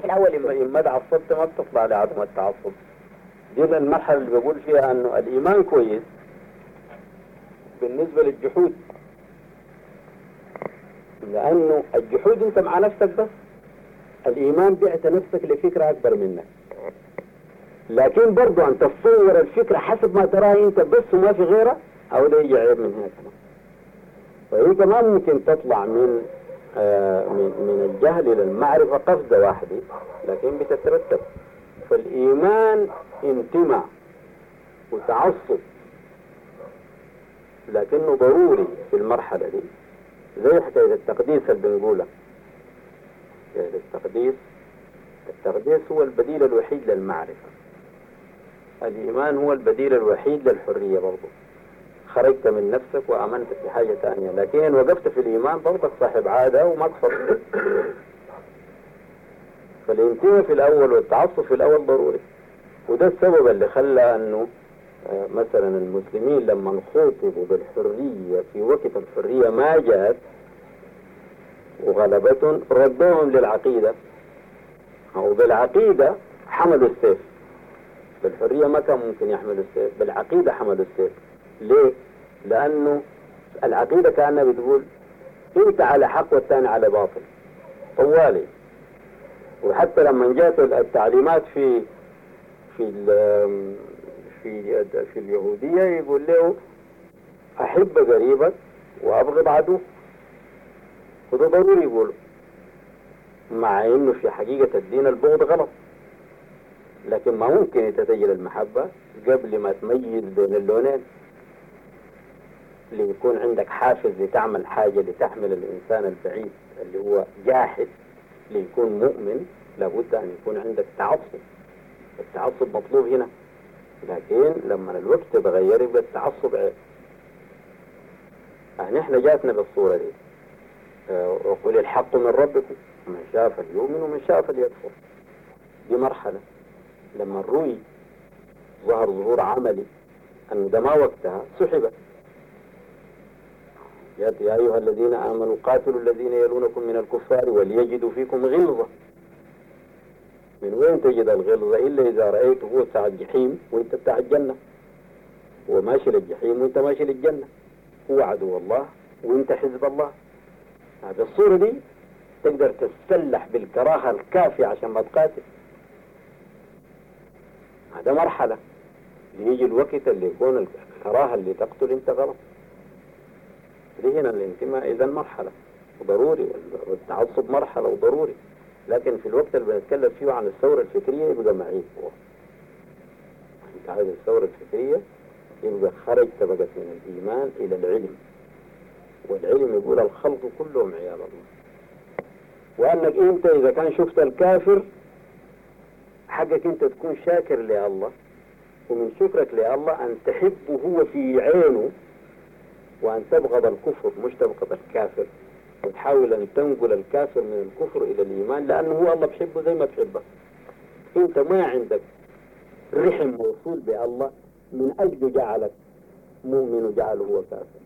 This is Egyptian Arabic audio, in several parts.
الأول إن ما تعصبت ما بتطلع لعدم التعصب دي المرحلة اللي بقول فيها أنه الإيمان كويس بالنسبة للجحود لأنه الجحود أنت مع نفسك بس الإيمان بعت نفسك لفكرة أكبر منك لكن برضو أن تتصور الفكرة حسب ما تراها أنت بس وما في غيرها أو ده يجي عيب من هنا كمان فأنت ما ممكن تطلع من آه من من الجهل إلى المعرفة قفزة واحدة لكن بتترتب فالإيمان انتماء وتعصب لكنه ضروري في المرحلة دي زي حكاية التقديس اللي بنقولها حكاية التقديس التقديس هو البديل الوحيد للمعرفة الإيمان هو البديل الوحيد للحرية برضه خرجت من نفسك وآمنت في حاجة ثانية لكن إن وقفت في الإيمان برضك صاحب عادة ومقصد فالانتماء في الأول والتعصب في الأول ضروري وده السبب اللي خلى أنه مثلا المسلمين لما خوطبوا بالحرية في وقت الحرية ما جاءت وغلبتهم ردوهم للعقيدة أو بالعقيدة حملوا السيف بالحرية ما كان ممكن يحملوا السيف بالعقيدة حملوا السيف ليه؟ لأنه العقيدة كأنها بتقول أنت على حق والثاني على باطل طوالي وحتى لما جاءت التعليمات في في في في اليهودية يقول له أحب قريبك وأبغض عدوك وده ضروري يقوله مع إنه في حقيقة الدين البغض غلط لكن ما ممكن يتسجل المحبة قبل ما تميز بين اللونين ليكون عندك حافز لتعمل حاجة لتحمل الإنسان البعيد اللي هو جاحد ليكون مؤمن لابد أن يكون عندك تعصب التعصب مطلوب هنا لكن لما الوقت يتغير يبقى التعصب عيب يعني احنا جاتنا بالصورة دي وقل الحق من ربكم من شاء فليؤمن ومن شاء فليكفر دي مرحلة لما الرؤي ظهر ظهور عملي أن ده ما وقتها سحبت يا أيها الذين آمنوا قاتلوا الذين يلونكم من الكفار وليجدوا فيكم غلظة من وين تجد الغلظة إلا إذا رأيته هو ساعة الجحيم وأنت بتاع الجنة هو ماشي للجحيم وأنت ماشي للجنة هو عدو الله وأنت حزب الله هذا الصورة دي تقدر تتسلح بالكراهة الكافية عشان ما تقاتل هذا مرحلة يجي الوقت اللي يكون الكراهة اللي تقتل انت غلط دي هنا الانتماء اذا مرحلة وضروري والتعصب مرحلة وضروري لكن في الوقت اللي بنتكلم فيه عن الثورة الفكرية يبقى معيب هو انت عايز الثورة الفكرية يبقى خرج طبقة من الإيمان إلى العلم والعلم يقول الخلق كلهم عيال الله وأنك أنت إذا كان شفت الكافر حقك أنت تكون شاكر لله ومن شكرك لله أن تحبه هو في عينه وأن تبغض الكفر مش تبغض الكافر وتحاول أن تنقل الكافر من الكفر إلى الإيمان لأنه هو الله بحبه زي ما بحبك أنت ما عندك رحم موصول بالله من أجل جعلك مؤمن وجعله هو كافر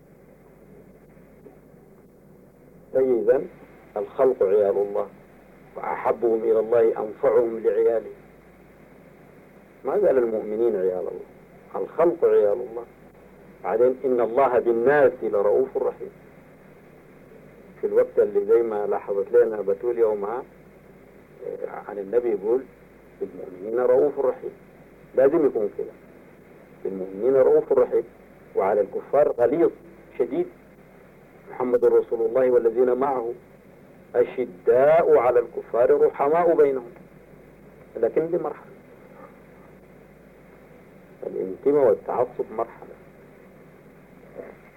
فإذا الخلق عيال الله وأحبهم إلى الله أنفعهم لعياله ما قال المؤمنين عيال الله الخلق عيال الله بعدين إن الله بالناس لرؤوف رحيم في الوقت اللي زي ما لاحظت لنا بتول يومها عن النبي يقول بالمؤمنين رؤوف رحيم لازم يكون كده بالمؤمنين رؤوف رحيم وعلى الكفار غليظ شديد محمد رسول الله والذين معه أشداء على الكفار رحماء بينهم لكن دي مرحلة الانتماء والتعصب مرحلة